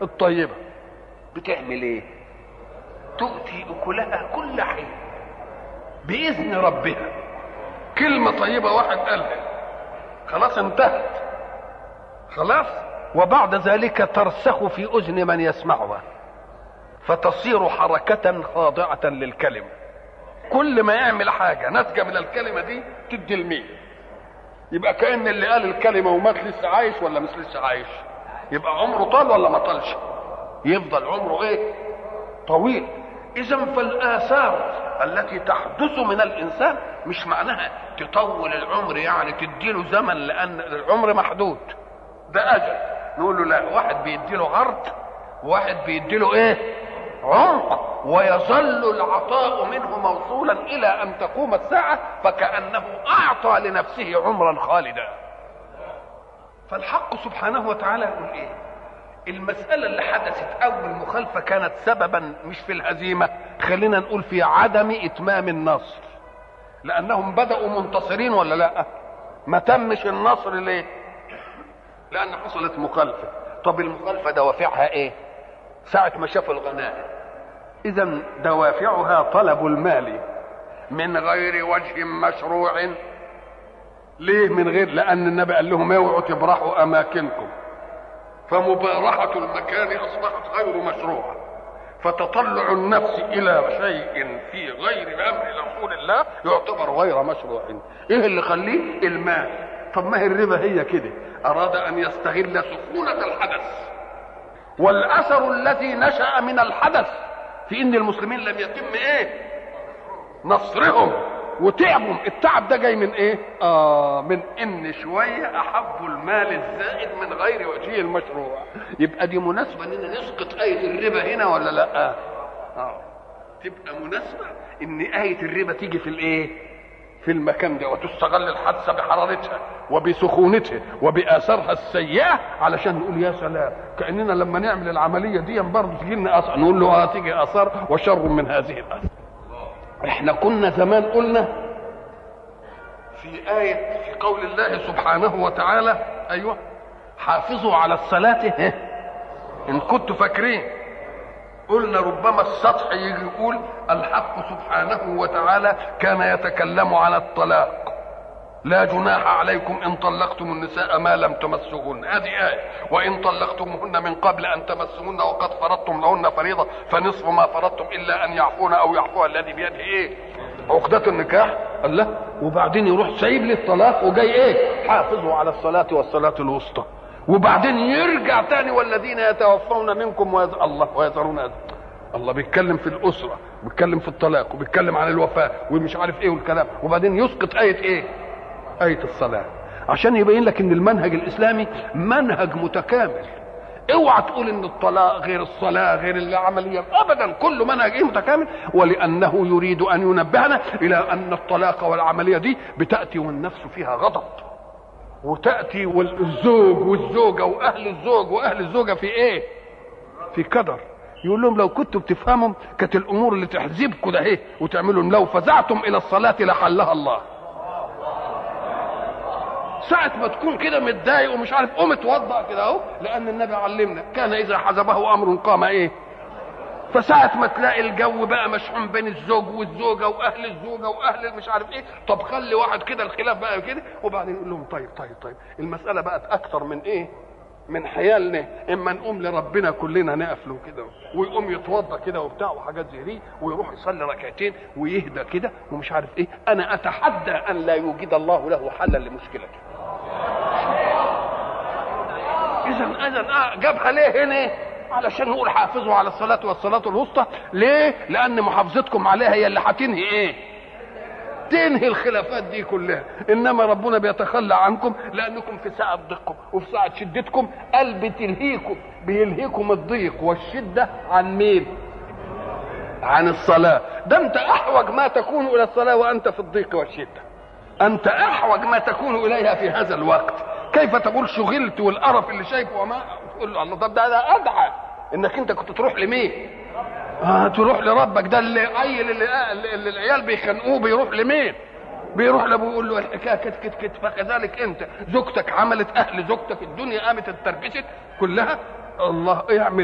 الطيبه بتعمل ايه تؤتي اكلها كل حين باذن ربها كلمه طيبه واحد قالها خلاص انتهت خلاص وبعد ذلك ترسخ في اذن من يسمعها فتصير حركه خاضعه للكلمه كل ما يعمل حاجه ناتجه من الكلمه دي تدي الميل يبقى كان اللي قال الكلمه ومات لسه عايش ولا مش لسه عايش يبقى عمره طال ولا ما طالش يفضل عمره ايه طويل اذا فالاثار التي تحدث من الانسان مش معناها تطول العمر يعني تديله زمن لان العمر محدود ده اجل نقول له لا واحد بيديله عرض وواحد بيديله ايه عمق ويظل العطاء منه موصولا الى ان تقوم الساعه فكانه اعطى لنفسه عمرا خالدا فالحق سبحانه وتعالى يقول ايه المسألة اللي حدثت أول مخالفة كانت سببا مش في الهزيمة خلينا نقول في عدم إتمام النصر لأنهم بدأوا منتصرين ولا لا ما تمش النصر ليه لأن حصلت مخالفة طب المخالفة دوافعها إيه ساعة ما شافوا الغنائم إذا دوافعها طلب المال من غير وجه مشروع ليه من غير لأن النبي قال لهم اوعوا تبرحوا أماكنكم فمبارحة المكان أصبحت غير مشروعة فتطلع النفس إلى شيء في غير أمر رسول الله يعتبر غير مشروع إيه اللي خليه المال طب ما هي الربا هي كده أراد أن يستغل سخونة الحدث والأثر الذي نشأ من الحدث في إن المسلمين لم يتم إيه نصرهم وتعبهم التعب ده جاي من ايه اه من ان شويه احبوا المال الزائد من غير وجهه المشروع يبقى دي مناسبه اننا نسقط ايه الربا هنا ولا لا اه تبقى مناسبه ان ايه الربا تيجي في الايه في المكان ده وتستغل الحادثه بحرارتها وبسخونتها وباثارها السيئه علشان نقول يا سلام كاننا لما نعمل العمليه دي برضه تجي لنا اثار نقول له هتيجي اثار وشر من هذه الاثار احنا كنا زمان قلنا في آية في قول الله سبحانه وتعالى أيوة حافظوا على الصلاة إن كنتوا فاكرين قلنا ربما السطح يجي يقول الحق سبحانه وتعالى كان يتكلم على الطلاق لا جناح عليكم ان طلقتم النساء ما لم تمسوهن هذه آية وان طلقتموهن من قبل ان تمسوهن وقد فرضتم لهن فريضة فنصف ما فرضتم الا ان يعفون او يعفو الذي بيده ايه عقدة النكاح الله وبعدين يروح سايب لي الطلاق وجاي ايه حافظوا على الصلاة والصلاة الوسطى وبعدين يرجع تاني والذين يتوفون منكم ويز... الله ويذرون أزواج الله بيتكلم في الأسرة بيتكلم في الطلاق وبيتكلم عن الوفاة ومش عارف ايه والكلام وبعدين يسقط آية ايه آية الصلاة عشان يبين لك ان المنهج الاسلامي منهج متكامل اوعى تقول ان الطلاق غير الصلاة غير العملية ابدا كل منهج ايه متكامل ولانه يريد ان ينبهنا الى ان الطلاق والعملية دي بتأتي والنفس فيها غضب وتأتي والزوج والزوجة واهل الزوج واهل الزوجة في ايه في كدر يقول لهم لو كنتوا بتفهموا كانت الامور اللي تحزبكم ده ايه وتعملوا لو فزعتم الى الصلاة لحلها الله ساعة ما تكون كده متضايق ومش عارف قوم اتوضأ كده اهو لأن النبي علمنا كان إذا حزبه أمر قام إيه؟ فساعة ما تلاقي الجو بقى مشحون بين الزوج والزوجة وأهل الزوجة وأهل مش عارف إيه، طب خلي واحد كده الخلاف بقى كده وبعدين يقول لهم طيب طيب طيب المسألة بقت أكثر من إيه؟ من حيالنا اما نقوم لربنا كلنا نقف له كده ويقوم يتوضا كده وبتاع وحاجات زي دي ويروح يصلي ركعتين ويهدى كده ومش عارف ايه انا اتحدى ان لا يوجد الله له حلا لمشكلته اذا اذا جابها ليه هنا علشان نقول حافظوا على الصلاة والصلاة الوسطى ليه؟ لأن محافظتكم عليها هي اللي هتنهي إيه؟ تنهي الخلافات دي كلها إنما ربنا بيتخلى عنكم لأنكم في ساعة ضيقكم وفي ساعة شدتكم قلب تلهيكم بيلهيكم الضيق والشدة عن مين؟ عن الصلاة ده أنت أحوج ما تكون إلى الصلاة وأنت في الضيق والشدة أنت أحوج ما تكون إليها في هذا الوقت كيف تقول شغلت والقرف اللي شايفه وما تقول له الله طب ده ده ادعى انك انت كنت تروح لمين؟ آه تروح لربك ده اللي عيل اللي, اللي العيال بيخنقوه بيروح لمين؟ بيروح لابوه يقول له الحكايه كت كت كت فكذلك انت زوجتك عملت اهل زوجتك الدنيا قامت اتربست كلها الله يعمل